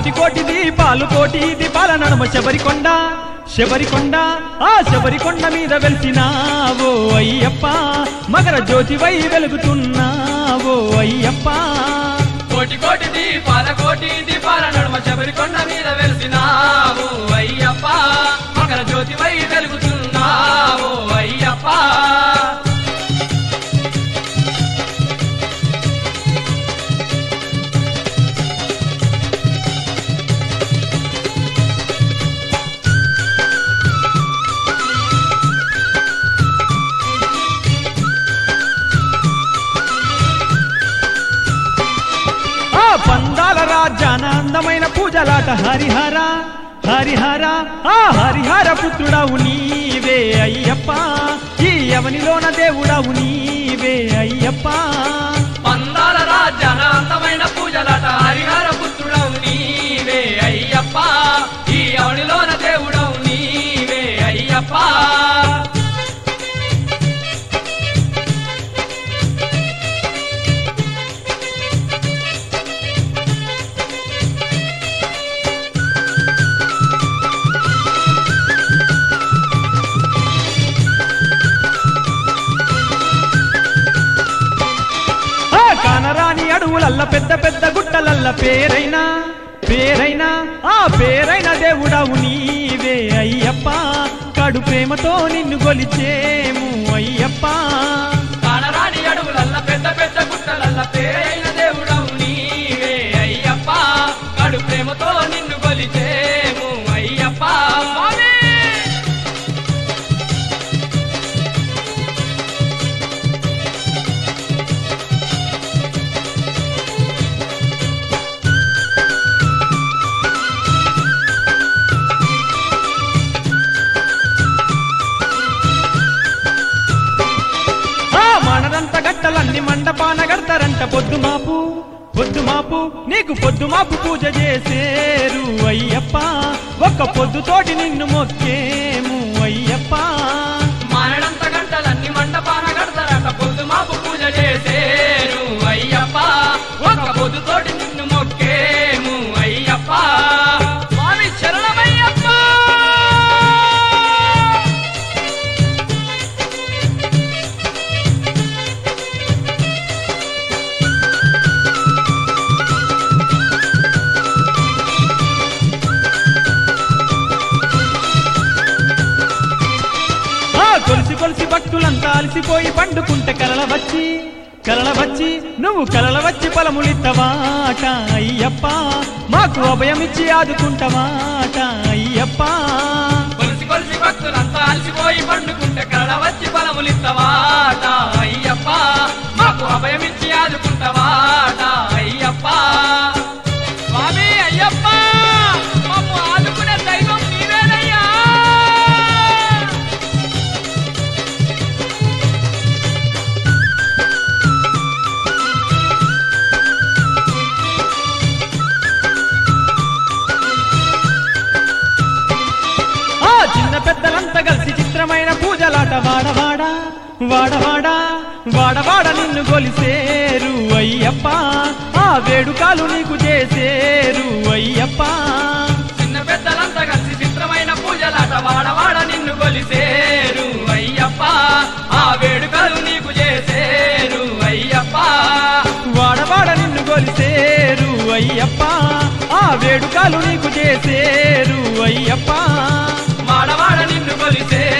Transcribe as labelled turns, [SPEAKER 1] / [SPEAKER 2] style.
[SPEAKER 1] కోటి కోటి దీపాలు కోటి దీపాల నడుమ శబరికొండ శబరికొండ ఆ శబరికొండ మీద వెలిసినావో అయ్యప్ప మకర జ్యోతివై వెలుగుతున్నావో అయ్యప్ప
[SPEAKER 2] కోటి కోటి దీపాల కోటి దీపాల నడుమ శబరికొండ మీద వెలిసినావు అయ్యప్ప మకర జ్యోతివై వెలుగుతున్నావు అయ్యప్ప
[SPEAKER 1] ఆ పందాల రాజ్యాన అందమైన పూజలాట హరిహర హరిహర ఆ హరిహర పుత్రుడవు నీవే అయ్యప్ప ఈ అవనిలోన దేవుడవు నీవే అయ్యప్ప
[SPEAKER 2] పందాల రాజ్యాన అందమైన పూజలాట హరిహర పుత్రుడవు నీవే అయ్యప్ప ఈ అవనిలోన దేవుడవు నీవే అయ్యప్ప
[SPEAKER 1] ఆ కానరాని అడవులల్ల పెద్ద పెద్ద గుట్టలల్ల పేరైనా పేరైనా ఆ పేరైన దేవుడవు నీవే అయ్యప్ప కడు ప్రేమతో నిన్ను గొలిచేము అయ్యప్ప
[SPEAKER 2] కానరాని అడుగులల్ల పెద్ద పెద్ద గుట్టలల్ల పేరైన దేవుడవు నీవే అయ్యప్ప కడు ప్రేమతో నిన్ను కొలిచేము అయ్యప్ప స్వామి
[SPEAKER 1] ఆ మనదంత గట్టలన్ని మండపాన గడతారంట పొద్దుమాపు పొద్దుమాపు నీకు పొద్దుమాపు పూజ చేసేరు అయ్యప్ప ఒక్క పొద్దుతోటి నిన్ను మొక్కేము అయ్యప్ప
[SPEAKER 2] మారడంత గంటలన్నీ మండపాన గడతారట పొద్దు మాపు పూజ చేసేరు అయ్యప్ప ఒక పొద్దుతోటి నిన్ను మొక్కేము అయ్యప్ప స్వామి శరణమయ్యప్ప
[SPEAKER 1] ఆ కొలిసి కొలిసి భక్తులంతా అలసిపోయి పండుకుంటే కలల వచ్చి కలల వచ్చి నువ్వు కలల వచ్చి పొలములిత్తవాట అయ్యప్ప మాకు అభయమిచ్చి ఆదుకుంటవాట అయ్యప్ప
[SPEAKER 2] కొలిసి కొలిసి భక్తులంతా అలసిపోయి పండుకుంటే కళ వచ్చి ఫలములిత్తవాట అయ్యప్ప మాకు అభయమిచ్చి ఆదుకుంటవాట అయ్యప్ప స్వామి అయ్యప్ప మమ్ము ఆదుకునే దైవం నీవేనయ్యా
[SPEAKER 1] ఆ చిన్న పెద్దలంతా కలిసి చిత్రమైన పూజలాట వాడవాడ వాడవాడ వాడవాడ నిన్ను గొలిసేరు అయ్యప్ప ఆ వేడుకాలు నీకు చేసేరు అయ్యప్ప
[SPEAKER 2] చిన్న పెద్దలంతా కలిసి చిత్రమైన పూజలాట వాడవాడ నిన్ను కొలిసేరు అయ్యప్ప ఆ వేడుకలు నీకు చేసేరు అయ్యప్ప
[SPEAKER 1] వాడవాడ నిన్ను గొలిసేరు అయ్యప్ప ఆ వేడుకాలు నీకు చేసేరు అయ్యప్ప
[SPEAKER 2] వాడవాడ నిన్ను కొలిసే